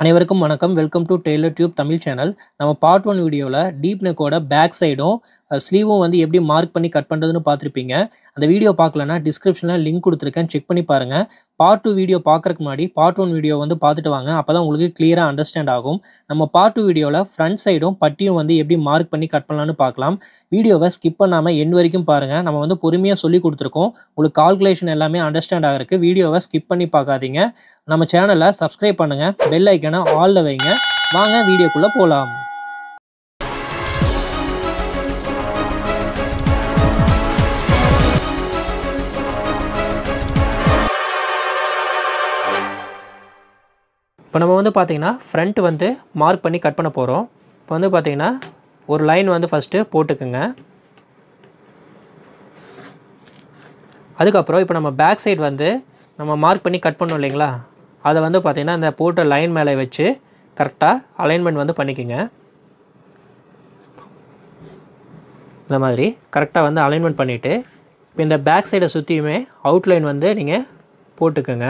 அனைவருக்கும் வணக்கம் welcome to tailor tube Tamil channel நம்ம பார்ட் ஒன் வீடியோவில் டீப் நெக்கோட பேக் சைடும் ஸ்லீவும் வந்து எப்படி மார்க் பண்ணி கட் பண்ணுறதுன்னு பார்த்துருப்பீங்க அந்த வீடியோ பார்க்கலன்னா டிஸ்கிரிப்ஷனில் லிங்க் கொடுத்துருக்கேன் செக் பண்ணி பாருங்கள் பார்ட் டூ வீடியோ பார்க்குறக்கு முன்னாடி பார்ட் ஒன் வீடியோ வந்து பார்த்துட்டு வாங்க அப்போ தான் உங்களுக்கு கிளியராக அண்டர்ஸ்டாண்ட் ஆகும் நம்ம பார்ட் டூ வீடியோவில் ஃப்ரண்ட் சைடும் பட்டியும் வந்து எப்படி மார்க் பண்ணி கட் பண்ணலான்னு பார்க்கலாம் வீடியோவை ஸ்கிப் பண்ணாமல் எண்ட் வரைக்கும் பாருங்கள் நம்ம வந்து பொறுமையாக சொல்லி கொடுத்துருக்கோம் உங்களுக்கு கால்குலேஷன் எல்லாமே அண்டர்ஸ்டாண்ட் ஆகிறதுக்கு வீடியோவை ஸ்கிப் பண்ணி பார்க்காதீங்க நம்ம சேனலை சப்ஸ்கிரைப் பண்ணுங்கள் பெல் ஐக்கனை ஆலில் வைங்க வாங்க வீடியோக்குள்ளே போகலாம் இப்போ நம்ம வந்து பார்த்திங்கன்னா ஃப்ரண்ட் வந்து மார்க் பண்ணி கட் பண்ண போகிறோம் இப்போ வந்து பார்த்திங்கன்னா ஒரு லைன் வந்து ஃபஸ்ட்டு போட்டுக்குங்க அதுக்கப்புறம் இப்போ நம்ம பேக் சைடு வந்து நம்ம மார்க் பண்ணி கட் பண்ணோம் இல்லைங்களா அதை வந்து பார்த்திங்கன்னா அந்த போட்ட லைன் மேலே வச்சு கரெக்டாக அலைன்மெண்ட் வந்து பண்ணிக்கோங்க இந்த மாதிரி கரெக்டாக வந்து அலைன்மெண்ட் பண்ணிவிட்டு இப்போ இந்த பேக் சைடை சுற்றியுமே அவுட்லைன் வந்து நீங்கள் போட்டுக்கோங்க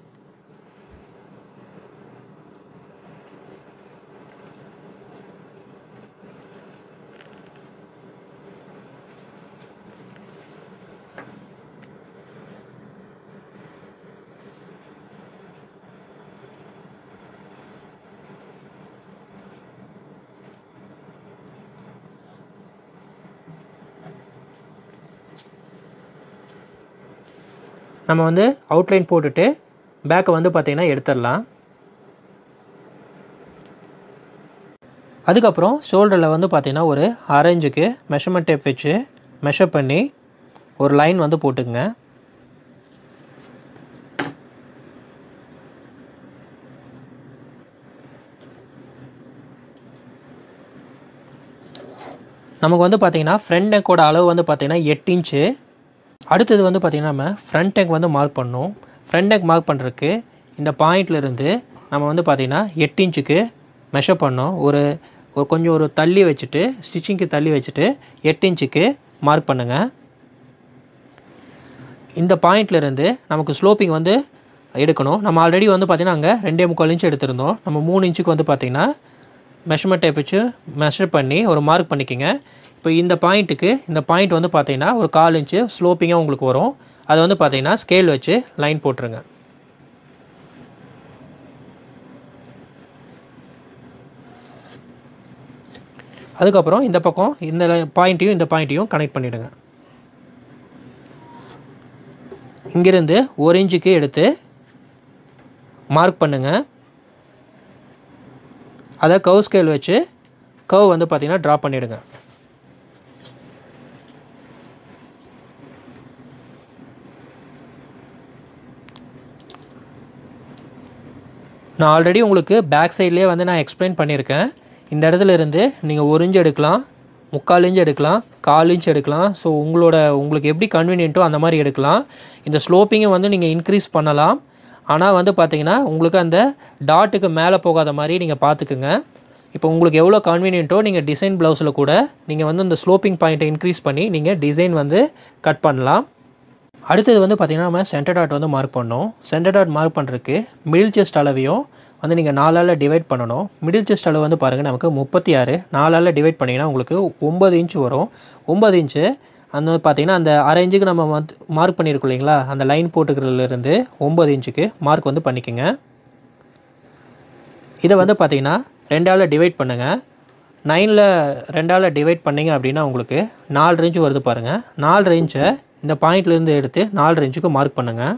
நம்ம வந்து அவுட்லைன் போட்டுட்டு பேக்கை வந்து பார்த்திங்கன்னா எடுத்துடலாம் அதுக்கப்புறம் ஷோல்டரில் வந்து பார்த்திங்கன்னா ஒரு ஆரஞ்சுக்கு மெஷர்மெண்ட் டேப் வச்சு மெஷர் பண்ணி ஒரு லைன் வந்து போட்டுக்குங்க நமக்கு வந்து பார்த்திங்கன்னா ஃப்ரண்ட் நெக்கோட அளவு வந்து பார்த்திங்கன்னா எட்டு இன்ச்சு அடுத்தது வந்து பார்த்திங்கன்னா நம்ம ஃப்ரண்ட் நெக் வந்து மார்க் பண்ணோம் ஃப்ரண்ட் நெக் மார்க் பண்ணுறதுக்கு இந்த பாயிண்ட்லேருந்து நம்ம வந்து பார்த்திங்கன்னா எட்டு இன்ச்சுக்கு மெஷர் பண்ணோம் ஒரு ஒரு கொஞ்சம் ஒரு தள்ளி வச்சுட்டு ஸ்டிச்சிங்க்கு தள்ளி வச்சுட்டு எட்டு இன்ச்சுக்கு மார்க் பண்ணுங்கள் இந்த பாயிண்ட்லேருந்து நமக்கு ஸ்லோப்பிங் வந்து எடுக்கணும் நம்ம ஆல்ரெடி வந்து பார்த்திங்கன்னா அங்கே ரெண்டே முக்கால் இன்ச்சு எடுத்திருந்தோம் நம்ம மூணு இன்ச்சுக்கு வந்து பார்த்திங்கன்னா மெஷர்மெண்ட் டேப் வச்சு மெஷர் பண்ணி ஒரு மார்க் பண்ணிக்கோங்க இப்போ இந்த பாயிண்ட்டுக்கு இந்த பாயிண்ட் வந்து பார்த்தீங்கன்னா ஒரு கால் இன்ச்சு ஸ்லோப்பிங்காக உங்களுக்கு வரும் அதை வந்து பார்த்தீங்கன்னா ஸ்கேல் வச்சு லைன் போட்டுருங்க அதுக்கப்புறம் இந்த பக்கம் இந்த பாயிண்ட்டையும் இந்த பாயிண்ட்டையும் கனெக்ட் பண்ணிவிடுங்க இங்கிருந்து ஒரு இன்ச்சுக்கு எடுத்து மார்க் பண்ணுங்கள் அதை கவ் ஸ்கேல் வச்சு கவ் வந்து பார்த்திங்கன்னா ட்ரா பண்ணிவிடுங்க நான் ஆல்ரெடி உங்களுக்கு பேக் சைட்லேயே வந்து நான் எக்ஸ்பிளைன் பண்ணியிருக்கேன் இந்த இடத்துல இருந்து நீங்கள் ஒரு இன்ச் எடுக்கலாம் முக்கால் இன்ச் எடுக்கலாம் கால் இன்ச் எடுக்கலாம் ஸோ உங்களோட உங்களுக்கு எப்படி கன்வீனியன்ட்டோ அந்த மாதிரி எடுக்கலாம் இந்த ஸ்லோப்பிங்கை வந்து நீங்கள் இன்க்ரீஸ் பண்ணலாம் ஆனால் வந்து பார்த்தீங்கன்னா உங்களுக்கு அந்த டாட்டுக்கு மேலே போகாத மாதிரி நீங்கள் பார்த்துக்குங்க இப்போ உங்களுக்கு எவ்வளோ கன்வீனியன்ட்டோ நீங்கள் டிசைன் ப்ளவுஸில் கூட நீங்கள் வந்து அந்த ஸ்லோப்பிங் பாயிண்ட்டை இன்க்ரீஸ் பண்ணி நீங்கள் டிசைன் வந்து கட் பண்ணலாம் அடுத்தது வந்து பார்த்திங்கன்னா நம்ம சென்டர் டாட் வந்து மார்க் பண்ணோம் சென்டர் டாட் மார்க் பண்ணுறதுக்கு மிடில் செஸ்ட் அளவையும் வந்து நீங்கள் நாலால் டிவைட் பண்ணணும் மிடில் செஸ்ட் அளவு வந்து பாருங்கள் நமக்கு முப்பத்தி ஆறு நாலால் டிவைட் பண்ணிங்கன்னா உங்களுக்கு ஒம்பது இன்ச்சு வரும் ஒம்பது இன்ச்சு அந்த பார்த்திங்கன்னா அந்த அரை இன்ச்சுக்கு நம்ம வந்து மார்க் பண்ணியிருக்கோம் இல்லைங்களா அந்த லைன் போட்டுக்கிறதுலேருந்து ஒம்பது இன்ச்சுக்கு மார்க் வந்து பண்ணிக்கோங்க இதை வந்து பார்த்திங்கன்னா ரெண்டால் டிவைட் பண்ணுங்கள் நைனில் ரெண்டால் டிவைட் பண்ணிங்க அப்படின்னா உங்களுக்கு நாலு ரேஞ்சு வருது பாருங்கள் நாலு ரேஞ்சை இந்த பாயிண்ட்லேருந்து எடுத்து நாலு ரேஞ்சுக்கு மார்க் பண்ணுங்கள்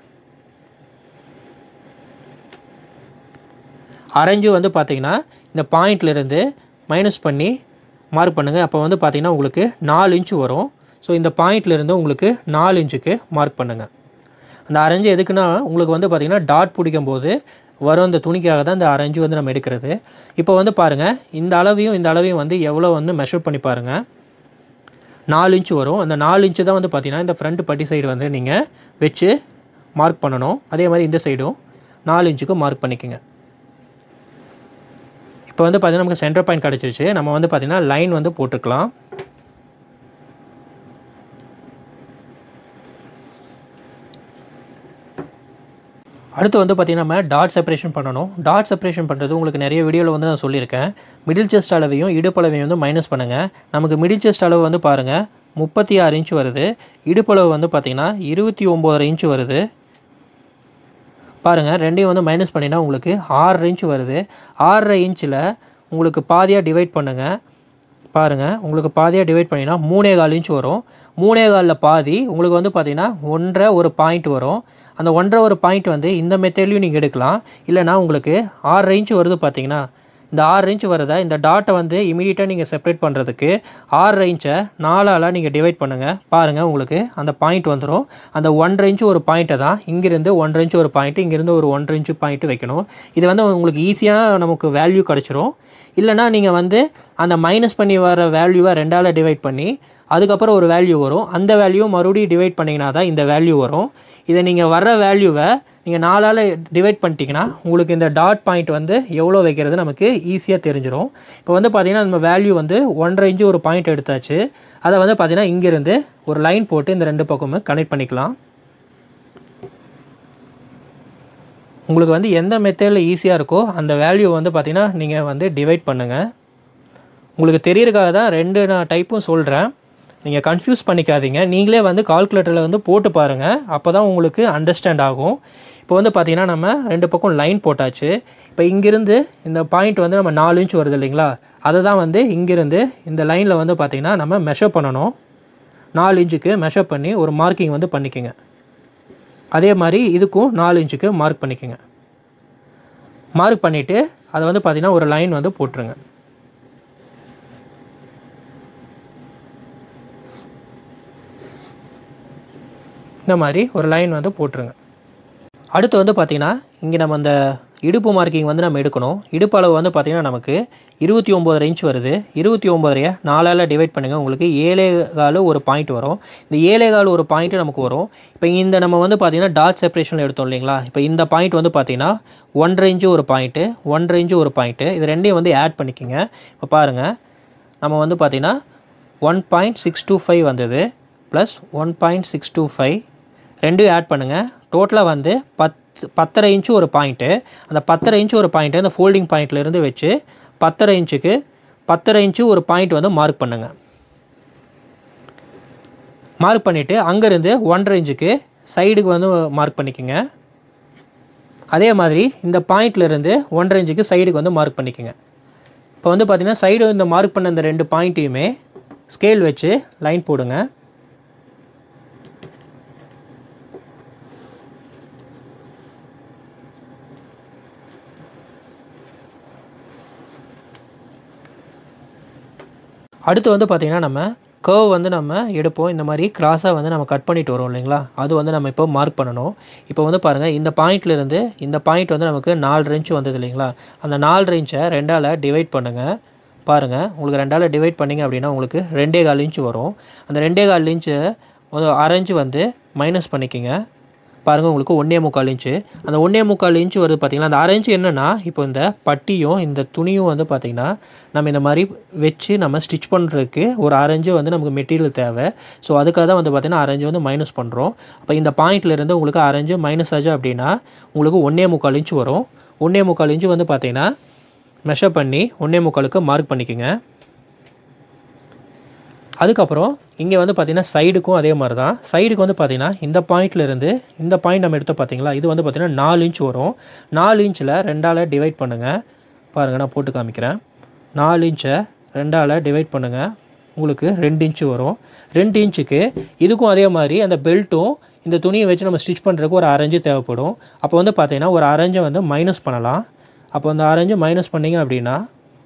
அரைஞ்சு வந்து பார்த்திங்கன்னா இந்த பாயிண்ட்லேருந்து மைனஸ் பண்ணி மார்க் பண்ணுங்கள் அப்போ வந்து பார்த்திங்கன்னா உங்களுக்கு நாலு இன்ச்சு வரும் ஸோ இந்த பாயிண்ட்லேருந்து உங்களுக்கு நாலு இன்ச்சுக்கு மார்க் பண்ணுங்கள் அந்த அரைஞ்சு எதுக்குன்னா உங்களுக்கு வந்து பார்த்திங்கன்னா டாட் பிடிக்கும் போது வரும் இந்த துணிக்காக தான் இந்த அரைஞ்சு வந்து நம்ம எடுக்கிறது இப்போ வந்து பாருங்கள் இந்த அளவையும் இந்த அளவையும் வந்து எவ்வளோ வந்து மெஷர் பண்ணி பாருங்கள் நாலு இன்ச்சு வரும் அந்த நாலு இன்ச்சு தான் வந்து பார்த்திங்கன்னா இந்த ஃப்ரண்ட் பட்டி சைடு வந்து நீங்கள் வச்சு மார்க் பண்ணணும் அதே மாதிரி இந்த சைடும் நாலு இன்ச்சுக்கு மார்க் பண்ணிக்கோங்க இப்போ வந்து பார்த்திங்கன்னா நமக்கு சென்டர் பாயிண்ட் கிடச்சிருச்சு நம்ம வந்து பார்த்திங்கன்னா லைன் வந்து போட்டுக்கலாம் அடுத்து வந்து பார்த்திங்கன்னா நம்ம டாட் செப்பரேஷன் பண்ணணும் டாட் செப்பரேஷன் பண்ணுறது உங்களுக்கு நிறைய வீடியோவில் வந்து நான் சொல்லியிருக்கேன் மிடில் செஸ்ட் அளவையும் இடுப்பளவையும் வந்து மைனஸ் பண்ணுங்கள் நமக்கு மிடில் செஸ்ட் அளவு வந்து பாருங்கள் முப்பத்தி ஆறு இன்ச் வருது இடுப்பளவு வந்து பார்த்திங்கன்னா இருபத்தி ஒம்போதரை இன்ச் வருது பாருங்கள் ரெண்டையும் வந்து மைனஸ் பண்ணினா உங்களுக்கு ஆறரை இன்ச் வருது ஆறரை இன்ச்சில் உங்களுக்கு பாதியாக டிவைட் பண்ணுங்கள் பாருங்கள் உங்களுக்கு பாதியாக டிவைட் பண்ணினா மூணே கால் இன்ச் வரும் மூணே காலில் பாதி உங்களுக்கு வந்து பார்த்திங்கன்னா ஒன்றரை ஒரு பாயிண்ட் வரும் அந்த ஒன்றரை ஒரு பாயிண்ட் வந்து இந்த மெத்தட்லையும் நீங்கள் எடுக்கலாம் இல்லைனா உங்களுக்கு ஆறரை இன்ச் வருது பார்த்தீங்கன்னா இந்த ஆறு இன்ச் வரதை இந்த டாட்டை வந்து இமீடியட்டாக நீங்கள் செப்பரேட் பண்ணுறதுக்கு ஆறரை இன்ச்சை நாலால் நீங்கள் டிவைட் பண்ணுங்கள் பாருங்கள் உங்களுக்கு அந்த பாயிண்ட் வந்துடும் அந்த ஒன்றரை இன்ச்சு ஒரு பாயிண்ட்டை தான் இங்கேருந்து ஒன்றரை இன்ச்சு ஒரு பாயிண்ட்டு இங்கேருந்து ஒரு ஒன்றரை இன்ச்சு பாயிண்ட்டு வைக்கணும் இது வந்து உங்களுக்கு ஈஸியாக நமக்கு வேல்யூ கிடச்சிரும் இல்லைனா நீங்கள் வந்து அந்த மைனஸ் பண்ணி வர வேல்யூவை ரெண்டால் டிவைட் பண்ணி அதுக்கப்புறம் ஒரு வேல்யூ வரும் அந்த வேல்யூ மறுபடியும் டிவைட் பண்ணிங்கன்னா தான் இந்த வேல்யூ வரும் இதை நீங்கள் வர்ற வேல்யூவை நீங்கள் நாலால் டிவைட் பண்ணிட்டீங்கன்னா உங்களுக்கு இந்த டாட் பாயிண்ட் வந்து எவ்வளோ வைக்கிறது நமக்கு ஈஸியாக தெரிஞ்சிடும் இப்போ வந்து பார்த்திங்கன்னா நம்ம வேல்யூ வந்து ஒன்றரை இன்ச்சு ஒரு பாயிண்ட் எடுத்தாச்சு அதை வந்து பார்த்திங்கன்னா இங்கேருந்து ஒரு லைன் போட்டு இந்த ரெண்டு பக்கமும் கனெக்ட் பண்ணிக்கலாம் உங்களுக்கு வந்து எந்த மெத்தடில் ஈஸியாக இருக்கோ அந்த வேல்யூ வந்து பார்த்திங்கன்னா நீங்கள் வந்து டிவைட் பண்ணுங்கள் உங்களுக்கு தெரியறதுக்காக தான் ரெண்டு நான் டைப்பும் சொல்கிறேன் நீங்கள் கன்ஃபியூஸ் பண்ணிக்காதீங்க நீங்களே வந்து கால்குலேட்டரில் வந்து போட்டு பாருங்கள் அப்போ தான் உங்களுக்கு அண்டர்ஸ்டாண்ட் ஆகும் இப்போ வந்து பார்த்திங்கன்னா நம்ம ரெண்டு பக்கம் லைன் போட்டாச்சு இப்போ இங்கேருந்து இந்த பாயிண்ட் வந்து நம்ம நாலு இன்ச் வருது இல்லைங்களா அதை தான் வந்து இங்கேருந்து இந்த லைனில் வந்து பார்த்திங்கன்னா நம்ம மெஷர் பண்ணணும் நாலு இன்ச்சுக்கு மெஷர் பண்ணி ஒரு மார்க்கிங் வந்து பண்ணிக்கோங்க அதே மாதிரி இதுக்கும் நாலு இன்ச்சுக்கு மார்க் பண்ணிக்கோங்க மார்க் பண்ணிவிட்டு அதை வந்து பார்த்திங்கன்னா ஒரு லைன் வந்து போட்டுருங்க இந்த மாதிரி ஒரு லைன் வந்து போட்டுருங்க அடுத்து வந்து பார்த்திங்கன்னா இங்கே நம்ம அந்த இடுப்பு மார்க்கிங் வந்து நம்ம எடுக்கணும் இடுப்பு அளவு வந்து பார்த்திங்கன்னா நமக்கு இருபத்தி ஒம்போதரை இன்ச் வருது இருபத்தி ஒம்போதரையை நாலால் டிவைட் பண்ணுங்கள் உங்களுக்கு ஏழே கால் ஒரு பாயிண்ட் வரும் இந்த ஏழே கால் ஒரு பாயிண்ட்டு நமக்கு வரும் இப்போ இந்த நம்ம வந்து பார்த்திங்கன்னா டாட் செப்பரேஷனில் எடுத்தோம் இல்லைங்களா இப்போ இந்த பாயிண்ட் வந்து பார்த்திங்கன்னா ஒன்றரை இன்ச்சு ஒரு பாயிண்ட்டு ஒன்றரை இன்ச்சு ஒரு பாயிண்ட்டு இது ரெண்டையும் வந்து ஆட் பண்ணிக்கோங்க இப்போ பாருங்கள் நம்ம வந்து பார்த்திங்கன்னா one point six two five வந்தது plus one point six two five ரெண்டையும் ஆட் பண்ணுங்கள் டோட்டலாக வந்து பத்து பத்தரை இன்ச்சு ஒரு பாயிண்ட்டு அந்த பத்தரை இன்ச்சு ஒரு பாயிண்ட்டு அந்த ஃபோல்டிங் பாயிண்ட்லேருந்து வச்சு பத்தரை இன்ச்சுக்கு பத்தரை இன்ச்சு ஒரு பாயிண்ட் வந்து மார்க் பண்ணுங்கள் மார்க் பண்ணிவிட்டு அங்கேருந்து ஒன்றரை இன்ச்சுக்கு சைடுக்கு வந்து மார்க் பண்ணிக்கோங்க அதே மாதிரி இந்த பாயிண்ட்லேருந்து ஒன்றரை இன்ச்சுக்கு சைடுக்கு வந்து மார்க் பண்ணிக்கோங்க இப்போ வந்து பார்த்திங்கன்னா சைடு இந்த மார்க் பண்ண இந்த ரெண்டு பாயிண்ட்டையுமே ஸ்கேல் வச்சு லைன் போடுங்க அடுத்து வந்து பார்த்திங்கன்னா நம்ம கர்வ் வந்து நம்ம எடுப்போம் இந்த மாதிரி கிராஸாக வந்து நம்ம கட் பண்ணிட்டு வரோம் இல்லைங்களா அது வந்து நம்ம இப்போ மார்க் பண்ணணும் இப்போ வந்து பாருங்கள் இந்த பாயிண்ட்லேருந்து இந்த பாயிண்ட் வந்து நமக்கு நாலு இன்ச் வந்தது இல்லைங்களா அந்த நாலு இன்ச்சை ரெண்டால் டிவைட் பண்ணுங்கள் பாருங்கள் உங்களுக்கு ரெண்டால் டிவைட் பண்ணிங்க அப்படின்னா உங்களுக்கு ரெண்டே கால் இன்ச்சு வரும் அந்த ரெண்டே கால் இன்ச்சு ஒரு அரைஞ்சு வந்து மைனஸ் பண்ணிக்கோங்க பாருங்கள் உங்களுக்கு ஒன்றே முக்கால் இன்ச்சு அந்த ஒன்றே முக்கால் இன்ச்சு வருது பார்த்திங்களா அந்த அரை இன்ச்சு என்னென்னா இப்போ இந்த பட்டியும் இந்த துணியும் வந்து பார்த்திங்கன்னா நம்ம இந்த மாதிரி வச்சு நம்ம ஸ்டிச் பண்ணுறதுக்கு ஒரு அரைஞ்சு வந்து நமக்கு மெட்டீரியல் தேவை ஸோ அதுக்காக தான் வந்து பார்த்திங்கன்னா அரைஞ்சு வந்து மைனஸ் பண்ணுறோம் அப்போ இந்த பாயிண்ட்லேருந்து உங்களுக்கு அரைஞ்சு மைனஸ் ஆச்சு அப்படின்னா உங்களுக்கு ஒன்றே முக்கால் இன்ச்சு வரும் ஒன்றே முக்கால் இன்ச்சு வந்து பார்த்திங்கன்னா மெஷர் பண்ணி ஒன்றே முக்காலுக்கு மார்க் பண்ணிக்கோங்க அதுக்கப்புறம் இங்கே வந்து பார்த்திங்கன்னா சைடுக்கும் அதே மாதிரி தான் சைடுக்கு வந்து பார்த்திங்கன்னா இந்த பாயிண்ட்லேருந்து இந்த பாயிண்ட் நம்ம எடுத்து பார்த்தீங்களா இது வந்து பார்த்திங்கன்னா நாலு இன்ச் வரும் நாலு இன்ச்சில் ரெண்டால் டிவைட் பண்ணுங்கள் பாருங்கள் நான் போட்டு காமிக்கிறேன் நாலு இன்ச்சை ரெண்டால் டிவைட் பண்ணுங்கள் உங்களுக்கு ரெண்டு இன்ச்சு வரும் ரெண்டு இன்ச்சுக்கு இதுக்கும் அதே மாதிரி அந்த பெல்ட்டும் இந்த துணியை வச்சு நம்ம ஸ்டிச் பண்ணுறதுக்கு ஒரு அரைஞ்சு தேவைப்படும் அப்போ வந்து பார்த்திங்கன்னா ஒரு அரைஞ்சை வந்து மைனஸ் பண்ணலாம் அப்போ அந்த அரைஞ்சு மைனஸ் பண்ணிங்க அப்படின்னா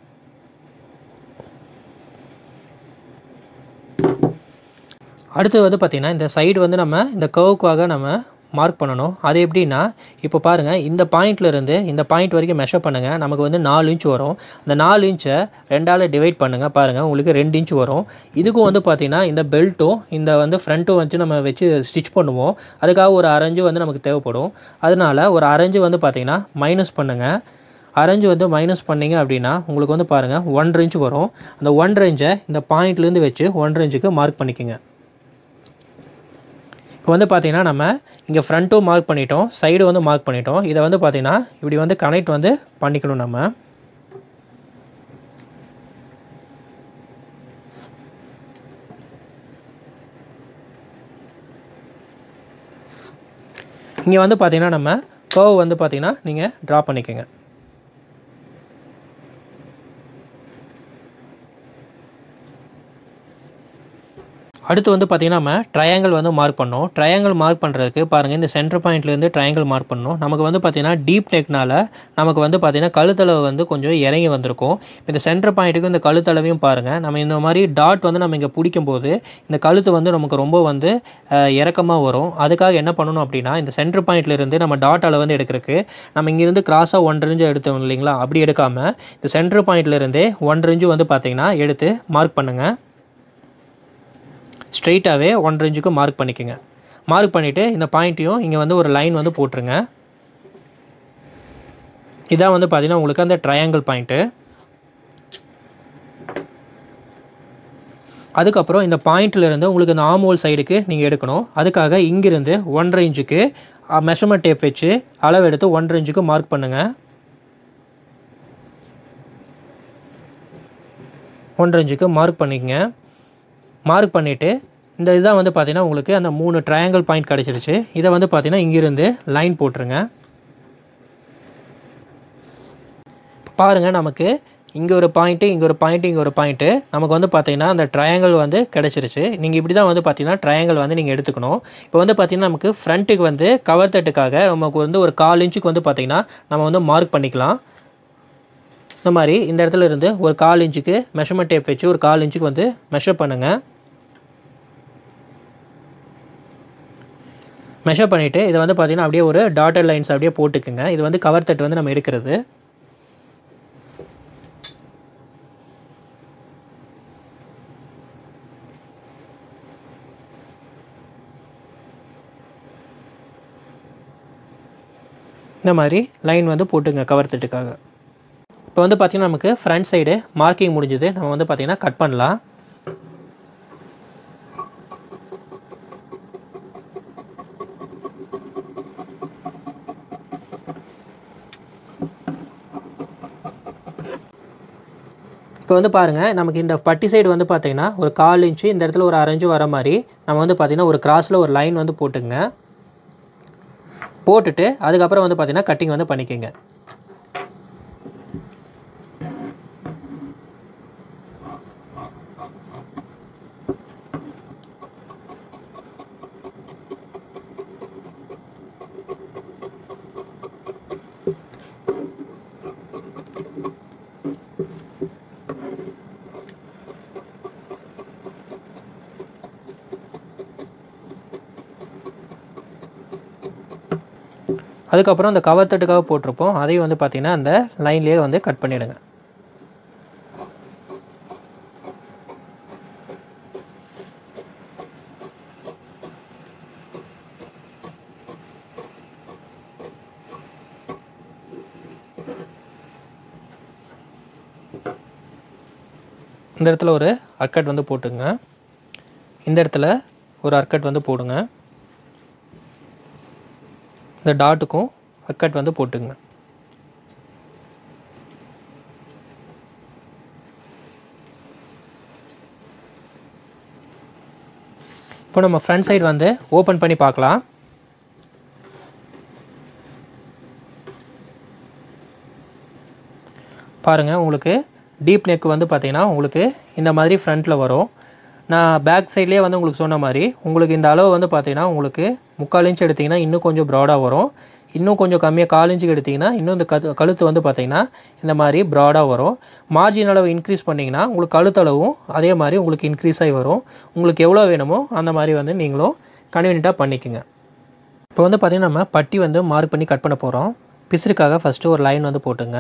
அடுத்து வந்து பார்த்திங்கன்னா இந்த சைடு வந்து நம்ம இந்த கர்வுக்காக நம்ம மார்க் பண்ணணும் அது எப்படின்னா இப்போ பாருங்கள் இந்த பாயிண்ட்லேருந்து இந்த பாயிண்ட் வரைக்கும் மெஷர் பண்ணுங்கள் நமக்கு வந்து நாலு இன்ச் வரும் அந்த நாலு இன்ச்சை ரெண்டால் டிவைட் பண்ணுங்கள் பாருங்கள் உங்களுக்கு ரெண்டு இன்ச் வரும் இதுக்கும் வந்து பார்த்திங்கன்னா இந்த பெல்ட்டும் இந்த வந்து ஃப்ரண்ட்டும் வச்சு நம்ம வச்சு ஸ்டிச் பண்ணுவோம் அதுக்காக ஒரு அரைஞ்சு வந்து நமக்கு தேவைப்படும் அதனால் ஒரு அரைஞ்சு வந்து பார்த்திங்கன்னா மைனஸ் பண்ணுங்கள் அரைஞ்சு வந்து மைனஸ் பண்ணிங்க அப்படின்னா உங்களுக்கு வந்து பாருங்கள் ஒன்றரை இன்ச் வரும் அந்த ஒன்றரை இன்ச்சை இந்த பாயிண்ட்லேருந்து வச்சு ஒன்றரை இன்ச்சுக்கு மார்க் பண்ணிக்கோங்க இப்போ வந்து பார்த்திங்கன்னா நம்ம இங்கே ஃப்ரண்ட்டும் மார்க் பண்ணிட்டோம் சைடு வந்து மார்க் பண்ணிட்டோம் இதை வந்து பார்த்திங்கன்னா இப்படி வந்து கனெக்ட் வந்து பண்ணிக்கணும் நம்ம இங்கே வந்து பார்த்திங்கன்னா நம்ம கர்வ் வந்து பார்த்திங்கன்னா நீங்கள் ட்ரா பண்ணிக்கோங்க அடுத்து வந்து பார்த்திங்கன்னா நம்ம ட்ரையாங்கிள் வந்து மார்க் பண்ணோம் ட்ரையாங்கிள் மார்க் பண்ணுறதுக்கு பாருங்கள் இந்த சென்டர் பாயிண்ட்லேருந்து ட்ரையாங்கிள் மார்க் பண்ணோம் நமக்கு வந்து பார்த்திங்கன்னா டீப் நெக்னால நமக்கு வந்து பார்த்திங்கன்னா கழுத்தளவு வந்து கொஞ்சம் இறங்கி வந்திருக்கும் இந்த சென்டர் பாயிண்ட்டுக்கு இந்த கழுத்தளவையும் பாருங்கள் நம்ம இந்த மாதிரி டாட் வந்து நம்ம இங்கே பிடிக்கும் போது இந்த கழுத்து வந்து நமக்கு ரொம்ப வந்து இறக்கமாக வரும் அதுக்காக என்ன பண்ணணும் அப்படின்னா இந்த சென்டர் பாயிண்ட்லேருந்து நம்ம டாட் அளவு வந்து எடுக்கிறதுக்கு நம்ம இங்கேருந்து கிராஸாக ஒன்றரை இன்ச்சு எடுத்தோம் இல்லைங்களா அப்படி எடுக்காமல் இந்த சென்டர் பாயிண்ட்லேருந்தே ஒன்றரை இன்ச்சு வந்து பார்த்திங்கன்னா எடுத்து மார்க் பண்ணுங்கள் ஸ்ட்ரெயிட்டாகவே ஒன்றரை இன்ச்சுக்கு மார்க் பண்ணிக்கோங்க மார்க் பண்ணிவிட்டு இந்த பாயிண்ட்டையும் இங்கே வந்து ஒரு லைன் வந்து போட்டுருங்க இதான் வந்து பார்த்திங்கன்னா உங்களுக்கு அந்த ட்ரையாங்கிள் பாயிண்ட்டு அதுக்கப்புறம் இந்த பாயிண்ட்லேருந்து உங்களுக்கு இந்த ஆமோல் சைடுக்கு நீங்கள் எடுக்கணும் அதுக்காக இங்கிருந்து ஒன்றரை இன்ச்சுக்கு மெஷர்மெண்ட் டேப் வச்சு அளவு எடுத்து ஒன்றரை இன்ச்சுக்கு மார்க் பண்ணுங்கள் ஒன்றரை இன்ச்சுக்கு மார்க் பண்ணிக்கங்க மார்க் பண்ணிவிட்டு இந்த இதுதான் வந்து பார்த்திங்கன்னா உங்களுக்கு அந்த மூணு ட்ரையாங்கிள் பாயிண்ட் கிடச்சிருச்சு இதை வந்து பார்த்திங்கன்னா இங்கிருந்து லைன் போட்டுருங்க பாருங்கள் நமக்கு இங்கே ஒரு பாயிண்ட்டு இங்கே ஒரு பாயிண்ட்டு இங்கே ஒரு பாயிண்ட்டு நமக்கு வந்து பார்த்திங்கன்னா அந்த ட்ரையாங்கிள் வந்து கிடச்சிருச்சு நீங்கள் இப்படி தான் வந்து பார்த்திங்கன்னா ட்ரையாங்கிள் வந்து நீங்கள் எடுத்துக்கணும் இப்போ வந்து பார்த்திங்கன்னா நமக்கு ஃப்ரண்ட்டுக்கு வந்து கவர் தட்டுக்காக நமக்கு வந்து ஒரு கால் இன்ச்சுக்கு வந்து பார்த்திங்கன்னா நம்ம வந்து மார்க் பண்ணிக்கலாம் இந்த மாதிரி இந்த இடத்துல இருந்து ஒரு கால் இன்ச்சுக்கு மெஷர்மெண்ட் டேப் வச்சு ஒரு கால் இன்ச்சுக்கு வந்து மெஷர் பண்ணுங்கள் மெஷர் பண்ணிவிட்டு இதை வந்து பார்த்திங்கன்னா அப்படியே ஒரு டாட்டர் லைன்ஸ் அப்படியே போட்டுக்குங்க இது வந்து கவர் தட்டு வந்து நம்ம எடுக்கிறது இந்த மாதிரி லைன் வந்து போட்டுங்க கவர் தட்டுக்காக இப்போ வந்து பார்த்திங்கன்னா நமக்கு ஃப்ரண்ட் சைடு மார்க்கிங் முடிஞ்சது நம்ம வந்து பார்த்திங்கன்னா கட் பண்ணலாம் இப்போ வந்து பாருங்கள் நமக்கு இந்த பட்டி சைடு வந்து பார்த்திங்கன்னா ஒரு கால் இன்ச்சு இந்த இடத்துல ஒரு அரைஞ்சு வர மாதிரி நம்ம வந்து பார்த்திங்கன்னா ஒரு கிராஸில் ஒரு லைன் வந்து போட்டுங்க போட்டுட்டு அதுக்கப்புறம் வந்து பார்த்திங்கன்னா கட்டிங் வந்து பண்ணிக்கோங்க அதுக்கப்புறம் அந்த கவர் தட்டுக்காக போட்டிருப்போம் அதையும் வந்து பார்த்திங்கன்னா அந்த லைன்லேயே வந்து கட் பண்ணிவிடுங்க இந்த இடத்துல ஒரு அர்க்கட் வந்து போட்டுங்க இந்த இடத்துல ஒரு அர்க்கட் வந்து போடுங்க இந்த டாட்டுக்கும் அர்க்கட் வந்து போட்டுங்க இப்போ நம்ம ஃப்ரண்ட் சைடு வந்து ஓப்பன் பண்ணி பார்க்கலாம் பாருங்கள் உங்களுக்கு டீப் நெக் வந்து பார்த்தீங்கன்னா உங்களுக்கு இந்த மாதிரி ஃப்ரண்ட்டில் வரும் நான் பேக் சைட்லேயே வந்து உங்களுக்கு சொன்ன மாதிரி உங்களுக்கு இந்த அளவு வந்து பார்த்தீங்கன்னா உங்களுக்கு முக்கால் இன்ச் எடுத்திங்கன்னா இன்னும் கொஞ்சம் ப்ராடாக வரும் இன்னும் கொஞ்சம் கம்மியாக கால் இன்ச்சுக்கு எடுத்திங்கன்னா இன்னும் இந்த கத்து கழுத்து வந்து பார்த்திங்கன்னா இந்த மாதிரி ப்ராடாக வரும் மார்ஜின் அளவு இன்க்ரீஸ் பண்ணிங்கன்னா உங்களுக்கு கழுத்தளவும் அதே மாதிரி உங்களுக்கு இன்க்ரீஸ் ஆகி வரும் உங்களுக்கு எவ்வளோ வேணுமோ அந்த மாதிரி வந்து நீங்களும் கன்வீனியண்ட்டாக பண்ணிக்கோங்க இப்போ வந்து பார்த்திங்கன்னா நம்ம பட்டி வந்து மார்க் பண்ணி கட் பண்ண போகிறோம் பிசுறுக்காக ஃபஸ்ட்டு ஒரு லைன் வந்து போட்டுங்க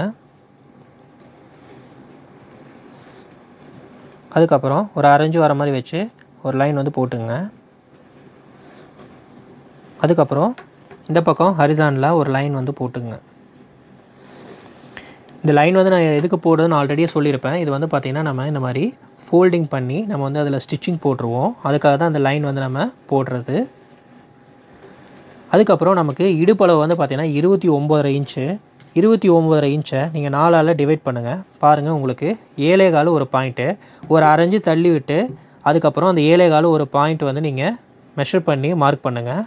அதுக்கப்புறம் ஒரு அரைஞ்சு வர மாதிரி வச்சு ஒரு லைன் வந்து போட்டுங்க அதுக்கப்புறம் இந்த பக்கம் ஹரிசானில் ஒரு லைன் வந்து போட்டுங்க இந்த லைன் வந்து நான் எதுக்கு போடுறதுன்னு ஆல்ரெடியே சொல்லியிருப்பேன் இது வந்து பார்த்திங்கன்னா நம்ம இந்த மாதிரி ஃபோல்டிங் பண்ணி நம்ம வந்து அதில் ஸ்டிச்சிங் போட்டுருவோம் அதுக்காக தான் அந்த லைன் வந்து நம்ம போடுறது அதுக்கப்புறம் நமக்கு இடுப்பளவு வந்து பார்த்திங்கன்னா இருபத்தி ஒம்போதரை இன்ச்சு இருபத்தி ஒம்போதரை இன்ச்சை நீங்கள் நாலால் டிவைட் பண்ணுங்கள் பாருங்கள் உங்களுக்கு ஏழே கால் ஒரு பாயிண்ட்டு ஒரு அரைஞ்சு தள்ளி விட்டு அதுக்கப்புறம் அந்த ஏழே கால் ஒரு பாயிண்ட் வந்து நீங்கள் மெஷர் பண்ணி மார்க் பண்ணுங்கள்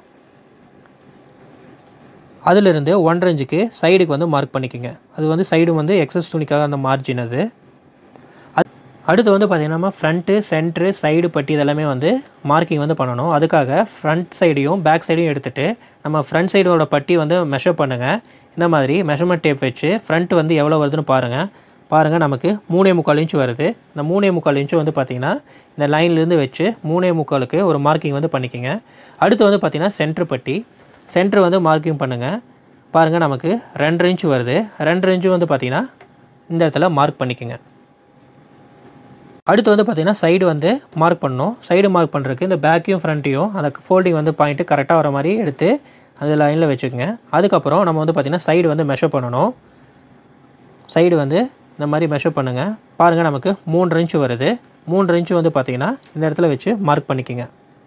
அதிலிருந்து ஒன்றரை இன்ச்சுக்கு சைடுக்கு வந்து மார்க் பண்ணிக்கோங்க அது வந்து சைடு வந்து எக்ஸஸ் துணிக்காக அந்த மார்ஜின் அது அது- அடுத்து வந்து பார்த்திங்கன்னா நம்ம ஃப்ரண்ட்டு சென்ட்ரு சைடு பட்டி இதெல்லாமே வந்து மார்க்கிங் வந்து பண்ணணும் அதுக்காக ஃப்ரண்ட் சைடையும் பேக் சைடையும் எடுத்துகிட்டு நம்ம ஃப்ரண்ட் சைடோட பட்டி வந்து மெஷர் பண்ணுங்கள் இந்த மாதிரி மெஷர்மெண்ட் டேப் வச்சு ஃப்ரண்ட் வந்து எவ்வளோ வருதுன்னு பாருங்கள் பாருங்கள் நமக்கு மூணே முக்கால் இன்ச்சு வருது இந்த மூணே முக்கால் இன்ச்சு வந்து பார்த்திங்கன்னா இந்த லைன்லேருந்து வச்சு மூணே முக்காலுக்கு ஒரு மார்க்கிங் வந்து பண்ணிக்கோங்க அடுத்து வந்து பார்த்திங்கன்னா சென்ட்ரு பட்டி சென்ட்ரு வந்து மார்க்கிங் பண்ணுங்கள் பாருங்கள் நமக்கு ரெண்டரை இன்ச்சு வருது ரெண்டரை இன்ச்சு வந்து பார்த்திங்கன்னா இந்த இடத்துல மார்க் பண்ணிக்கோங்க அடுத்து வந்து பார்த்திங்கன்னா சைடு வந்து மார்க் பண்ணணும் சைடு மார்க் பண்ணுறதுக்கு இந்த பேக்கையும் ஃப்ரண்ட்டையும் அந்த ஃபோல்டிங் வந்து பாயிண்ட்டு கரெக்டாக வர மாதிரி எடுத்து அந்த லைனில் வச்சுக்கோங்க அதுக்கப்புறம் நம்ம வந்து பார்த்திங்கன்னா சைடு வந்து மெஷர் பண்ணணும் சைடு வந்து இந்த மாதிரி மெஷர் பண்ணுங்கள் பாருங்கள் நமக்கு மூன்று இன்ச்சு வருது மூன்று இன்ச்சு வந்து பார்த்திங்கன்னா இந்த இடத்துல வச்சு மார்க் பண்ணிக்கோங்க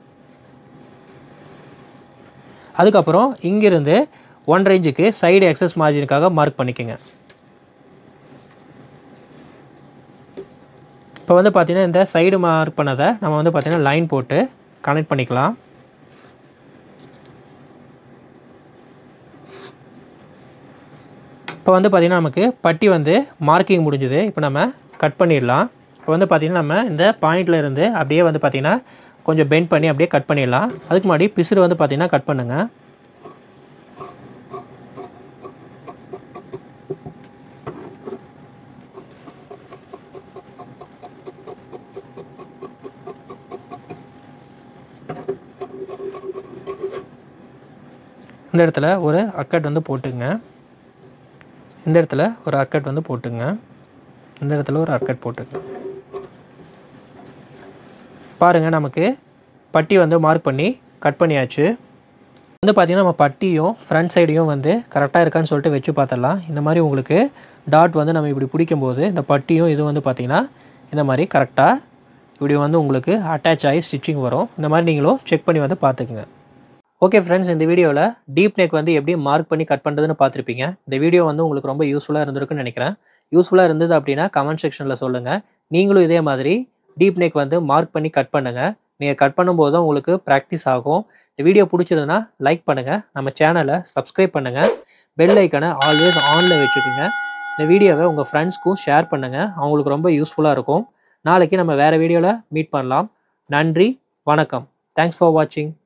அதுக்கப்புறம் இங்கிருந்து ஒன்றரை இன்ச்சுக்கு சைடு எக்ஸஸ் மார்ஜினுக்காக மார்க் பண்ணிக்கோங்க இப்போ வந்து பார்த்திங்கன்னா இந்த சைடு மார்க் பண்ணதை நம்ம வந்து பார்த்திங்கன்னா லைன் போட்டு கனெக்ட் பண்ணிக்கலாம் இப்போ வந்து பார்த்திங்கன்னா நமக்கு பட்டி வந்து மார்க்கிங் முடிஞ்சுது இப்போ நம்ம கட் பண்ணிடலாம் இப்போ வந்து பார்த்திங்கன்னா நம்ம இந்த பாயிண்டில் இருந்து அப்படியே வந்து பார்த்திங்கன்னா கொஞ்சம் பெண்ட் பண்ணி அப்படியே கட் பண்ணிடலாம் அதுக்கு முன்னாடி பிசுறு வந்து பார்த்திங்கன்னா கட் பண்ணுங்கள் இந்த இடத்துல ஒரு அக்கட் வந்து போட்டுங்க இந்த இடத்துல ஒரு அக்கட் வந்து போட்டுங்க இந்த இடத்துல ஒரு அக்கட் போட்டுங்க பாருங்கள் நமக்கு பட்டி வந்து மார்க் பண்ணி கட் பண்ணியாச்சு வந்து பார்த்திங்கன்னா நம்ம பட்டியும் ஃப்ரண்ட் சைடையும் வந்து கரெக்டாக இருக்கான்னு சொல்லிட்டு வச்சு பார்த்துடலாம் இந்த மாதிரி உங்களுக்கு டாட் வந்து நம்ம இப்படி பிடிக்கும்போது இந்த பட்டியும் இது வந்து பார்த்திங்கன்னா இந்த மாதிரி கரெக்டாக இப்படி வந்து உங்களுக்கு அட்டாச் ஆகி ஸ்டிச்சிங் வரும் இந்த மாதிரி நீங்களும் செக் பண்ணி வந்து பார்த்துக்குங்க ஓகே ஃப்ரெண்ட்ஸ் இந்த வீடியோவில் டீப் நெக் வந்து எப்படி மார்க் பண்ணி கட் பண்ணுறதுன்னு பார்த்துருப்பீங்க இந்த வீடியோ வந்து உங்களுக்கு ரொம்ப யூஸ்ஃபுல்லாக இருந்திருக்குன்னு நினைக்கிறேன் யூஸ்ஃபுல்லாக இருந்தது அப்படின்னா கமெண்ட் செக்ஷனில் சொல்லுங்கள் நீங்களும் இதே மாதிரி டீப் நெக் வந்து மார்க் பண்ணி கட் பண்ணுங்கள் நீங்கள் கட் பண்ணும்போது தான் உங்களுக்கு ப்ராக்டிஸ் ஆகும் இந்த வீடியோ பிடிச்சிருந்ததுன்னா லைக் பண்ணுங்கள் நம்ம சேனலை சப்ஸ்கிரைப் பண்ணுங்கள் பெல் ஐக்கனை ஆல்வேஸ் ஆனில் வச்சுக்கோங்க இந்த வீடியோவை உங்கள் ஃப்ரெண்ட்ஸ்க்கும் ஷேர் பண்ணுங்கள் அவங்களுக்கு ரொம்ப யூஸ்ஃபுல்லாக இருக்கும் நாளைக்கு நம்ம வேறு வீடியோவில் மீட் பண்ணலாம் நன்றி வணக்கம் தேங்க்ஸ் ஃபார் வாட்சிங்